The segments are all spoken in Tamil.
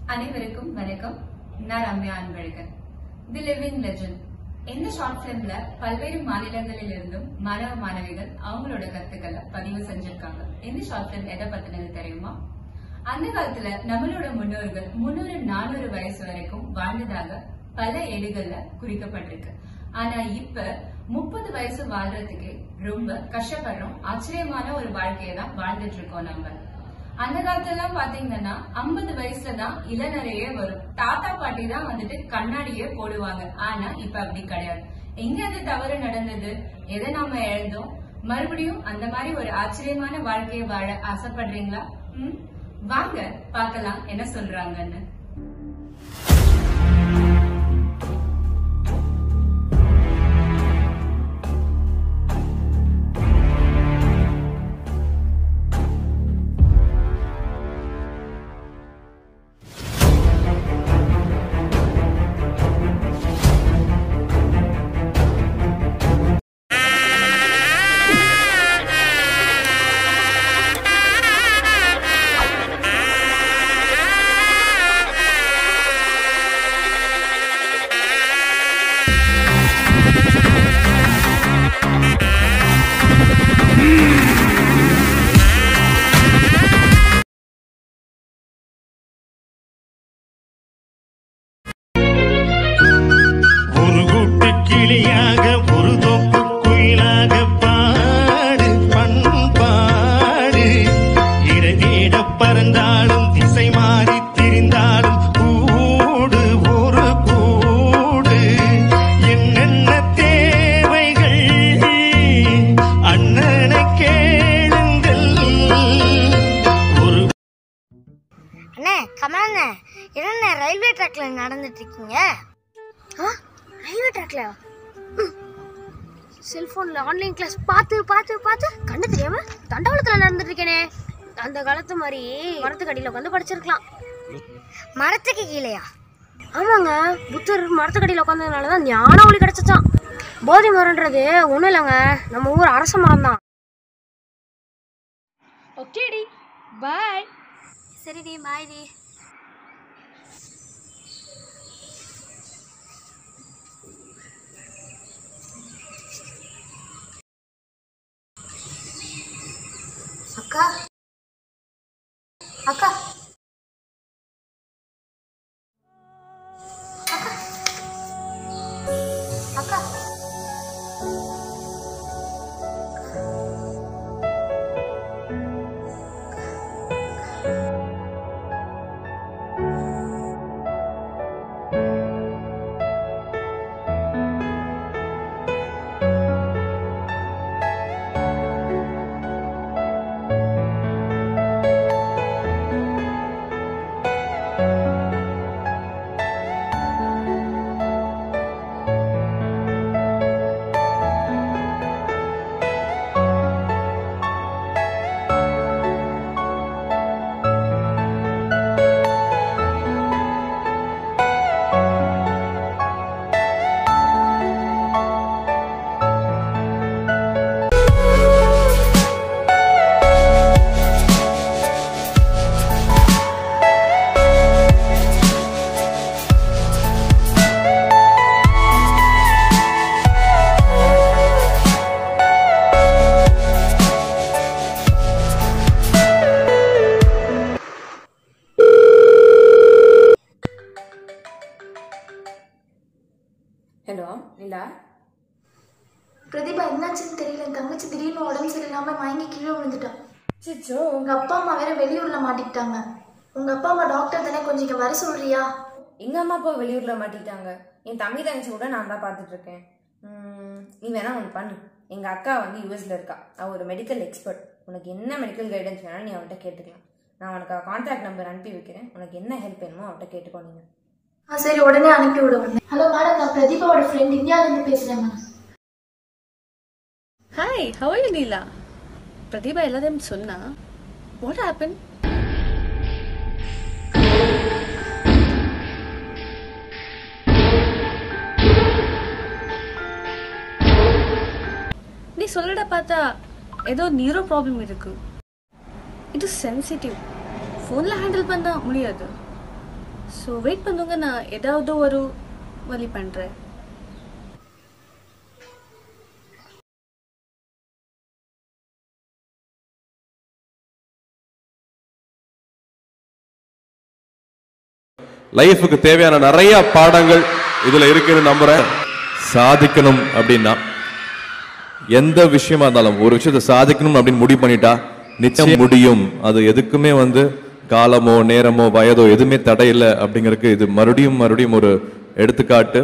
அனைவருக்கும் வணக்கம் நான் Ramya Anbazhagan the living legend இந்த ஷார்ட் பிலிம்ல பல்வேறு மாநிலங்களில் இருந்தும் மாணவ மாணவிகள் அவங்களோட கருத்துக்களை பதிவு செஞ்சிருக்காங்க இந்த ஷார்ட் பிலிம் எதை பத்தினது தெரியுமா அந்த காலத்துல நம்மளோட முன்னோர்கள் முன்னூறு நானூறு வயசு வரைக்கும் வாழ்ந்ததாக பல ஏடுகள்ல குறிக்கப்பட்டிருக்கு ஆனா இப்ப முப்பது வயசு வாழ்றதுக்கே ரொம்ப கஷ்டப்படுறோம் ஆச்சரியமான ஒரு வாழ்க்கையை தான் வாழ்ந்துட்டு இருக்கோம் நம்ம அந்த காலத்துல பாத்தீங்கன்னா ஐம்பது வயசுல தான் இளநரையே வரும் தாத்தா பாட்டி தான் வந்துட்டு கண்ணாடியே போடுவாங்க ஆனா இப்ப அப்படி கிடையாது எங்க அது தவறு நடந்தது எதை நாம இழந்தோம் மறுபடியும் அந்த மாதிரி ஒரு ஆச்சரியமான வாழ்க்கையை வாழ ஆசைப்படுறீங்களா ம்? வாங்க பார்க்கலாம் என்ன சொல்றாங்கன்னு ஒரு கூட்டு கிளியாக ஒரு தோப்பு குயிலாக பாடு பண்பாடு இரவேட பறந்தாலும் திசை மாறி திரிந்தாலும் கூடு ஒரு கூடு என்னென்ன தேவைகள் அண்ணனை கேளுங்கள் ஒரு அண்ணே கமலண்ணே என்னண்ணே ரயில்வே ட்ராக்ல நடந்துட்டு இருக்கீங்க ஆ ரயில்வே ட்ராக்ல செல்போன்ல ஆன்லைன் கிளாஸ் பார்த்து பார்த்து பார்த்து கண்ணு தெரியாம தண்டவாளத்துல நடந்துட்டு இருக்கேனே அந்த காலத்து மாதிரி மரத்துக்கு அடியில உட்காந்து படிச்சிருக்கலாம் மரத்துக்கு கீழேயா ஆமாங்க புத்தர் மரத்துக்கு அடியில உட்காந்ததுனால தான் ஞான ஒளி கிடைச்சிச்சான் போதி மரம்ன்றது ஒன்றும் இல்லைங்க நம்ம ஊர் அரச மரம் தான் ஓகேடி பாய் சரிடி பாய்டி அக்கா அக்கா அக்கா அக்கா ஹலோ நிலா பிரதீபா என்னாச்சுன்னு தெரியல என் தங்கச்சி திடீர்னு உடம்பு சரியில்லாம மயங்கி கீழே விழுந்துட்டான் சிச்சோ உங்க அப்பா அம்மா வேற வெளியூர்ல மாட்டிக்கிட்டாங்க உங்க அப்பா அம்மா டாக்டர் தானே கொஞ்சம் இங்க வர சொல்றியா எங்க அம்மா அப்பா வெளியூர்ல மாட்டிட்டாங்க என் தம்பி தங்கச்சி கூட நான் தான் பார்த்துட்டு இருக்கேன் உம், நீ வேணா ஒன்று பண்ணு எங்க அக்கா வந்து யூஎஸ்ல இருக்கா அவ ஒரு மெடிக்கல் எக்ஸ்பர்ட் உனக்கு என்ன மெடிக்கல் கைடன்ஸ் வேணாலும் நீ அவன்கிட்ட கேட்டுக்கலாம் நான் உனக்கு கான்டாக்ட் நம்பர் அனுப்பி வைக்கிறேன் உனக்கு என்ன ஹெல்ப் வேணுமோ அவன்கிட்ட கேட்டுக்கோ நீங்க ஆ சரி உடனே அனுப்பி விட உடனே ஹலோ மேடம் நான் பிரதீபாவோட ஃப்ரெண்ட் இந்தியால இருந்து பேசுறேன் ma'am hi how are you Neela Pratheeba எல்லாத்தையும் சொன்னா வாட் ஹேப்பன் நீ சொல்றத பார்த்தா ஏதோ நியூரோ ப்ராப்ளம் இருக்கு இது சென்சிட்டிவ் ஃபோனில் ஹேண்டில் பண்ண முடியாது ஸோ வெயிட் பண்ணுங்க நான் ஏதாவது ஒரு வழி பண்ணுறேன் லைஃபுக்கு தேவையான நிறைய பாடங்கள் இதுல இருக்குன்னு நம்புறேன் சாதிக்கணும் அப்படின்னா எந்த விஷயமா இருந்தாலும் ஒரு விஷயத்தை சாதிக்கணும் அப்படின்னு முடிவு பண்ணிட்டா நிச்சயம் முடியும் அது எதுக்குமே வந்து காலமோ நேரமோ வயதோ எதுவுமே தடை இல்லை அப்படிங்கறதுக்கு இது மறுபடியும் மறுபடியும் ஒரு எடுத்துக்காட்டு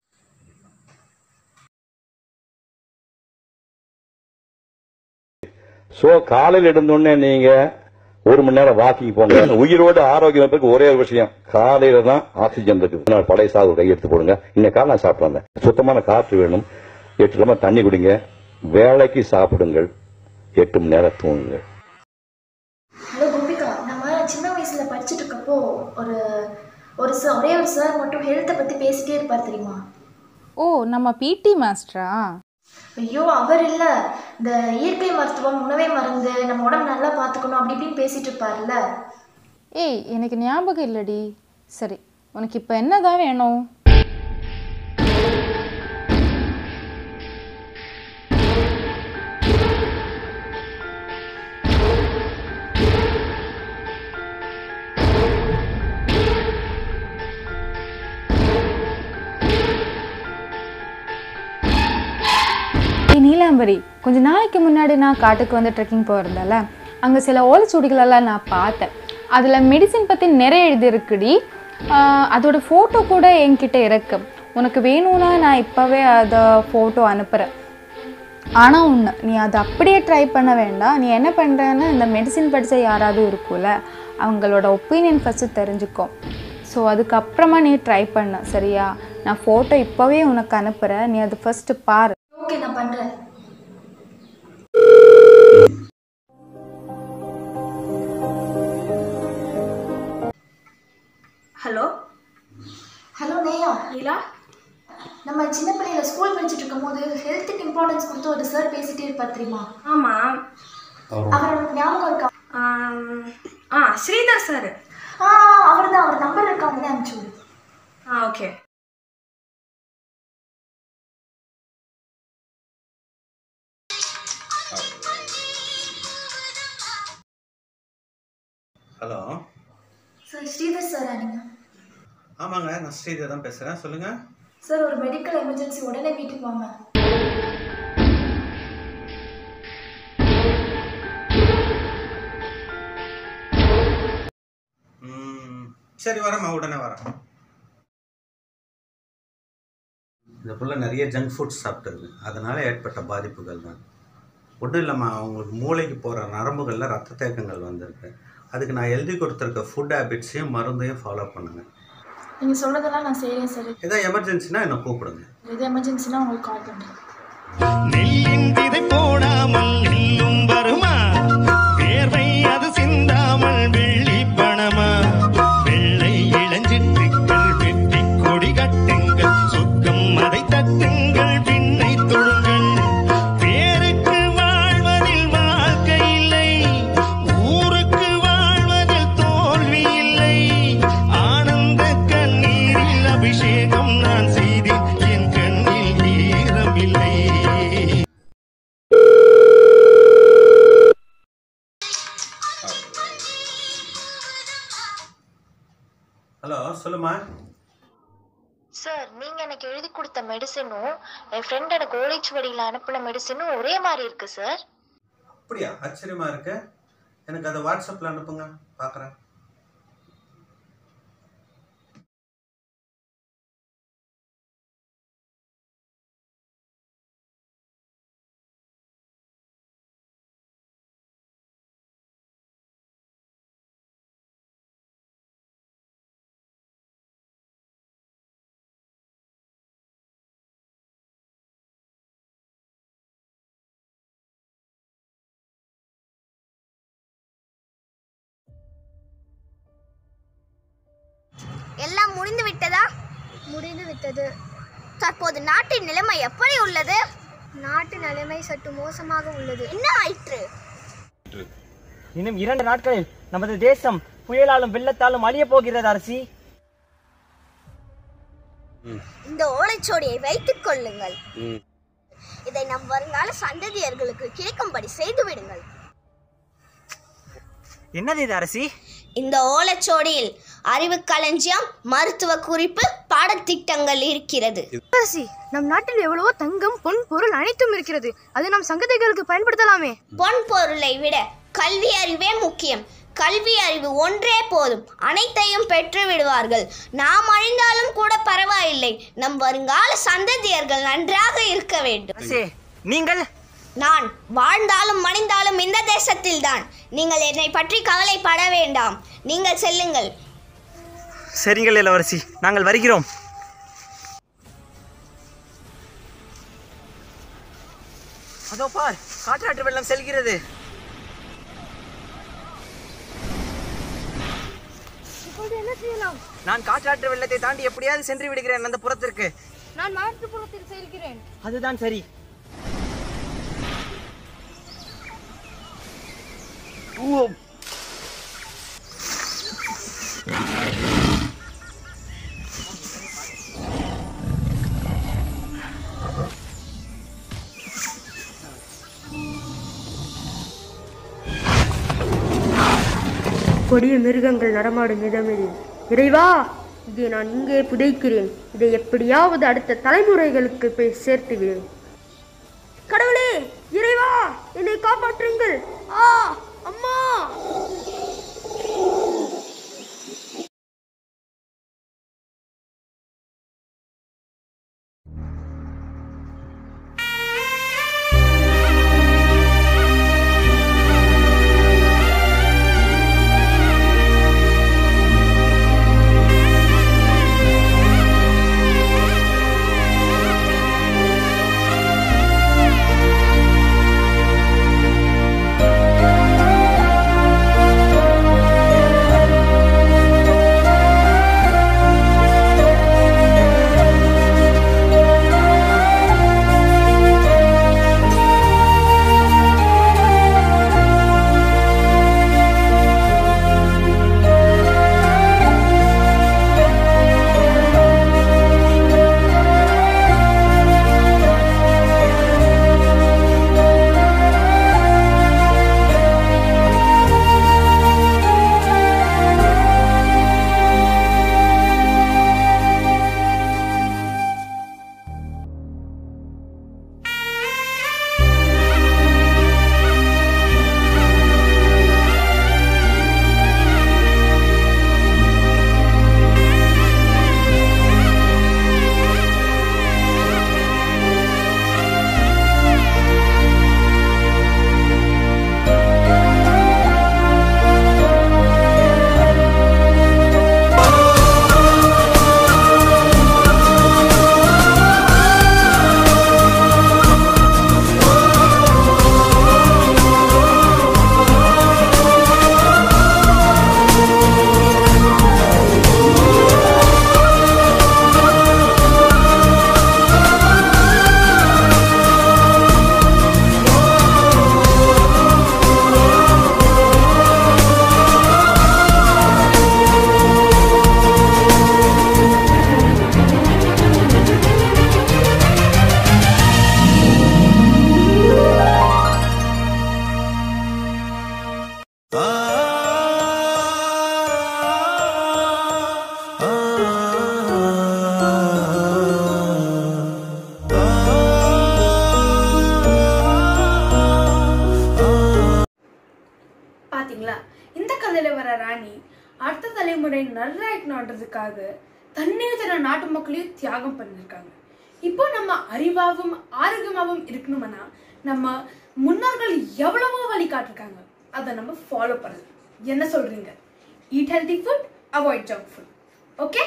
சோ காலையில் எழுந்தோடனே நீங்க ஒரு மணி நேரம் வாக்கிங் போங்க உயிரோட ஆரோக்கியம் இருப்பதுக்கு ஒரே ஒரு விஷயம் காலையில தான் ஆக்சிஜன் இருக்கு நான் பழைய சாதம் கை எடுத்து போடுங்க இன்னைக்கு காலை நான் சாப்பிட்டு வந்தேன் சுத்தமான காற்று வேணும் எட்டு கிழமை தண்ணி குடிங்க வேலைக்கு சாப்பிடுங்கள் எட்டு மணி நேரம் தூங்குங்க ஹலோ கோபிகா நம்ம சின்ன வயசுல படிச்சுட்டு இருக்கப்போ ஒரு ஒரு சார் ஒரே ஒரு சார் மட்டும் ஹெல்த்தை பத்தி பேசிட்டே இருப்பார் தெரியுமா ஓ நம்ம பிடி மாஸ்டரா ஐயோ அவர் இல்ல இந்த இயற்கை மருத்துவம் உணவை மருந்து நம்ம உடம்பு நல்லா பார்த்துக்கணும் அப்படி இப்படின்னு பேசிட்டு இருப்பார்ல ஏய் எனக்கு ஞாபகம் இல்லடி சரி உனக்கு இப்போ என்னதான் வேணும் ஏய் நீலாம்பரி கொஞ்ச நாளைக்கு முன்னாடி நான் காட்டுக்கு வந்து ட்ரெக்கிங் போயிருந்தேன்ல அங்கே சில ஓலைச்சுவடிகளெல்லாம் நான் பார்த்தேன் அதில் மெடிசின் பற்றி நிறைய எழுதியிருக்குடி ஆஹ் அதோட ஃபோட்டோ கூட என்கிட்ட இருக்கு உனக்கு வேணும்னா நான் இப்போவே அதை ஃபோட்டோ அனுப்புகிறேன் ஆனால் ஒன்று நீ அதை அப்படியே ட்ரை பண்ண வேண்டாம் நீ என்ன பண்ணுறேன்னா இந்த மெடிசின் படித்த யாராவது இருக்கும்ல அவங்களோட ஒப்பீனியன் ஃபஸ்ட்டு தெரிஞ்சுக்கோ ஸோ அதுக்கப்புறமா நீ ட்ரை பண்ண சரியா நான் ஃபோட்டோ இப்போவே உனக்கு அனுப்புகிறேன் நீ அதை ஃபஸ்ட்டு பாரு ஓகே நான் பண்றேன் ஹலோ ஹலோ நேயா லீலா நம்ம சின்ன பிள்ளையில ஸ்கூல் படிச்சுட்டு இருக்கும்போது ஹெல்த்துக்கு இம்பார்ட்டன்ஸ் கொடுத்து ஒரு சார் பேசிட்டே இருப்பார் தெரியுமா ஆமாம் அவர் உனக்கு ஞாபகம் இருக்கா ஆ ஸ்ரீதர் சார் ஆ அவர் தான் அவர் நம்பர் இருக்கா அவங்களே அனுப்பிச்சு விடு ஆ ஓகே ஹலோ சார் ஸ்ரீதர் சாரா நீங்க ஆமாங்க நான் ஸ்ரீதர் தான் பேசுகிறேன் சொல்லுங்கள் சார் ஒரு மெடிக்கல் எமர்ஜென்சி உடனே வீட்டுக்கு வாங்க ம், சரி வரேம்மா உடனே வரேன் இந்த புள்ள நிறைய ஜங்க் ஃபுட்ஸ் சாப்பிட்டது அதனால ஏற்பட்ட பாதிப்புகள் தான் ஒன்றும் இல்லைம்மா அவங்களுக்கு மூளைக்கு போகிற நரம்புகளில் ரத்த தேக்கங்கள் வந்திருக்கு அதுக்கு நான் எழுதி கொடுத்துருக்க ஃபுட் ஹேபிட்ஸையும் மருந்தையும் ஃபாலோ பண்ணுங்கள் நீங்க சொல்றதெல்லாம் நான் செய்றேன் சார் ஏதாவது எமர்ஜென்சினா என்னை கூப்பிடுங்க எது எமர்ஜென்சினா உங்களுக்கு கால் பண்றேன் நெல்லின் விதை போடாமல் நெல்லும் வருமா வேர்வை அது சிந்தாமல் வெள்ளி பணமா வெள்ளை இளஞ்சிட்டுக்கள் வெட்டி கொடி கட்டுங்கள் சுத்தம் அதை தட்டுங்கள் பின்னை தொழுங்கள் பேருக்கு வாழ்வதில் வாழ்க்கை இல்லை ஊருக்கு வாழ்வதில் தோல்வி இல்லை ஆனந்த கண்ணீரில் அபிஷேகம் நான் செய்தேன் என் கண்ணில் ஈரமில்லை ஹலோ சொல்லுமா சார் நீங்க எனக்கு எழுதி கொடுத்த மெடிசனும் என் ஃப்ரெண்ட் எனக்கு ஓலைச்சுவடியில் அனுப்பின மெடிசனும் ஒரே மாதிரி இருக்கு சார் அப்படியா ஆச்சரியமா இருக்கு எனக்கு அதை வாட்ஸ்அப்பில் அனுப்புங்க பார்க்குறேன் எல்லாம் முடிந்து விட்டதா முடிந்து விட்டது தற்போது நாட்டின் நிலைமை எப்படி உள்ளது நாட்டு நிலைமை சற்று மோசமாக உள்ளது என்ன ஆயிற்று இன்னும் இரண்டு நாட்களில் நமது தேசம் புயலாலும் வெள்ளத்தாலும் அழிய போகிறது அரசி இந்த ஓலைச்சுவடியை வைத்துக் கொள்ளுங்கள் இதை நம் வருங்கால சந்ததியர்களுக்கு கிடைக்கும்படி செய்து விடுங்கள் என்னது இது அரசி இந்த ஓலைச்சுவடியில் அறிவு களஞ்சியம் மருத்துவ குறிப்பு பாடத்திட்டங்கள் இருக்கிறது அரசி நம் நாட்டில் எவ்வளவோ தங்கம் பொன் பொருள் அனைத்தும் இருக்கிறது அது நம் சங்கதிகளுக்கு பயன்படுத்தலாமே பொன் பொருளை விட கல்வி அறிவே முக்கியம் கல்வி அறிவு ஒன்றே போதும் அனைத்தையும் பெற்று விடுவார்கள் நாம் அழிந்தாலும் கூட பரவாயில்லை நம் வருங்கால சந்ததியர்கள் நன்றாக இருக்க வேண்டும் அரசே நீங்கள் நான் வாழ்ந்தாலும் மணிந்தாலும் இந்த தேசத்தில் தான் நீங்கள் என்னை பற்றி கவலைப்பட வேண்டாம் நீங்கள் செல்லுங்கள் சரிங்கள் இளவரசி நாங்கள் வருகிறோம் அதோ பார் காற்றாற்று வெள்ளம் செல்கிறது இப்போது என்ன செய்யலாம் நான் காற்றாற்று வெள்ளத்தை தாண்டி எப்படியாவது சென்று விடுகிறேன் அந்த புறத்திற்கு நான் மாற்றுப்புறத்தில் செல்கிறேன் அதுதான் சரி கொடிய மிருகங்கள் நடமாடும் இடம் இது இறைவா இதை நான் இங்கே புதைக்கிறேன் இதை எப்படியாவது அடுத்த தலைமுறைகளுக்கு போய் சேர்த்து விடு கடவுளே இறைவா என்னை காப்பாற்றுங்கள் ஆ அம்மா பாத்தீங்களா இந்த கதையில வர ராணி அடுத்த தலைமுறை நல்லா இருக்கணுன்றதுக்காக தண்ணீர் தர நாட்டு மக்களையும் தியாகம் பண்ணிருக்காங்க இப்போ நம்ம அறிவாகவும் ஆரோக்கியமாகவும் இருக்கணும்னா நம்ம முன்னோர்கள் எவ்வளவோ வழி காட்டிருக்காங்க அதை நம்ம ஃபாலோ பண்ணலாம் என்ன சொல்றீங்க eat healthy food avoid junk food okay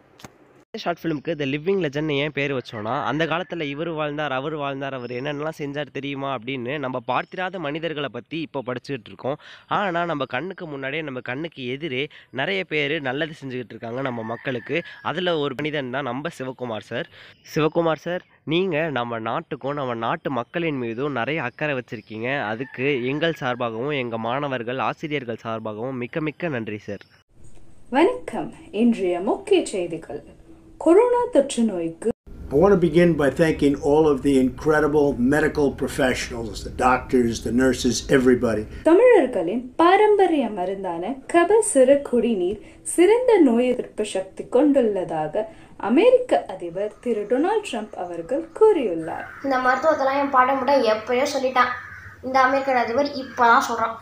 short ஃபிலிமுக்கு த லிவிங் லெஜண்ட் ஏன் பேர் வச்சோன்னா அந்த காலத்தில் இவர் வாழ்ந்தார் அவர் வாழ்ந்தார் அவர் என்னென்னலாம் செஞ்சார் தெரியுமா அப்படின்னு நம்ம பார்த்திராத மனிதர்களை பற்றி இப்போ படிச்சுக்கிட்டு இருக்கோம் ஆனால் நம்ம கண்ணுக்கு முன்னாடியே நம்ம கண்ணுக்கு எதிரே நிறைய பேர் நல்லது செஞ்சுக்கிட்டு இருக்காங்க நம்ம மக்களுக்கு அதில் ஒரு மனிதன் தான் நம்ம சிவகுமார் சார் சிவகுமார் சார் நீங்கள் நம்ம நாட்டுக்கும் நம்ம நாட்டு மக்களின் மீதும் நிறைய அக்கறை வச்சுருக்கீங்க அதுக்கு எங்கள் சார்பாகவும் எங்கள் மாணவர்கள் ஆசிரியர்கள் சார்பாகவும் மிக்க மிக்க நன்றி சார் வணக்கம் இன்றைய முக்கிய செய்திகள் கொரோனா தொற்று நோய்க்கு I want to begin by thanking all of the incredible medical professionals, the doctors, the nurses, everybody. தமிழர்களின் பாரம்பரிய மருந்தான கபசுர குடிநீர் சிறந்த நோய் எதிர்ப்பு சக்தி கொண்டுள்ளதாக அமெரிக்க அதிபர் திரு டொனால்ட் ட்ரம்ப் அவர்கள் கூறியுள்ளார் இந்த மருத்துவத்தெல்லாம் என் பாடம் முட்டை எப்பயோ சொல்லிட்டான் இந்த அமெரிக்க அதிபர் இப்பதான் சொல்றான்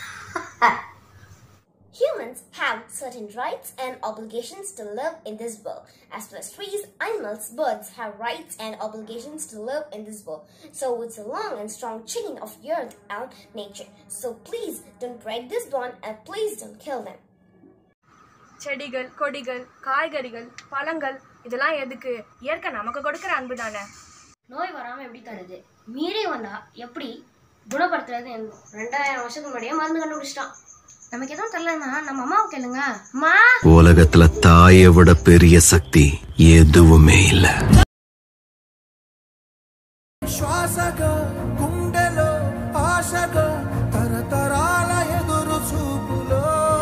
Humans have certain rights and obligations to live in this world. As well as trees, animals, birds have rights and obligations to live in this world. So it's a long and strong chain of earth and nature. So please don't break this bond and please don't kill them. செடிகள் கொடிகள் காய்கறிகள் பழங்கள் இதெல்லாம் எதுக்கு இயற்கை நமக்கு கொடுக்கிற அன்பு தானே நோய் வராம எப்படி தருது மீறி வந்தா எப்படி குணப்படுத்துறது என்ன ரெண்டாயிரம் வருஷத்துக்கு முன்னாடியே மருந்து கண்டுபிடிச்சிட்டான் நமக்கு எதுவும் தெரியலன்னா நம்ம அம்மாவை கேளுங்க அம்மா உலகத்துல தாயை விட பெரிய சக்தி எதுவுமே இல்ல శ్వాసగా గుండెలో ఆశగా తరతరాల ఎదురు చూపులో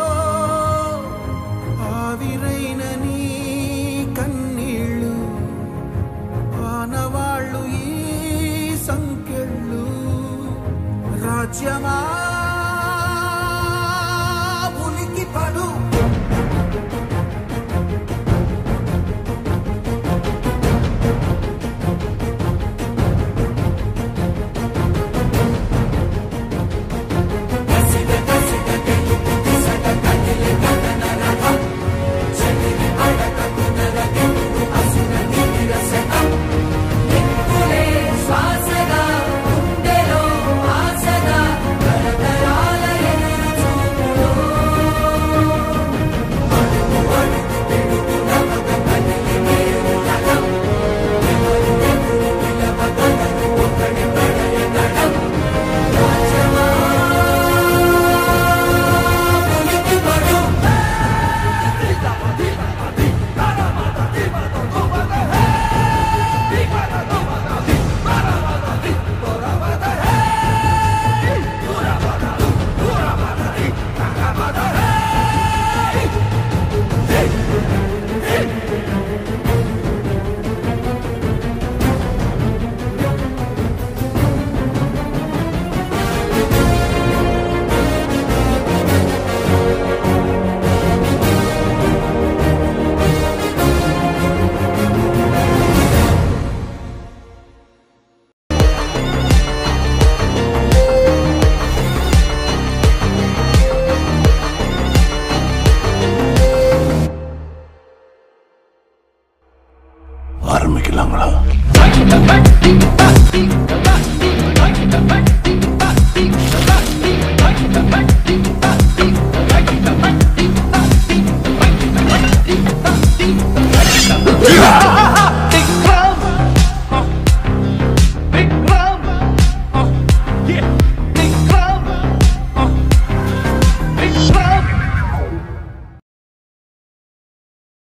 ఆవిరైన నీ కన్నీళ్ళు ఆనవాళ్ళు ఈ సంకెళ్ళు రాజ్యమా ఉనికి పడు శ్వాసగా గుండెలో ఆశగా తరతరాల ఎదురు ஆரம்பிக்கலாங்களா Thank you.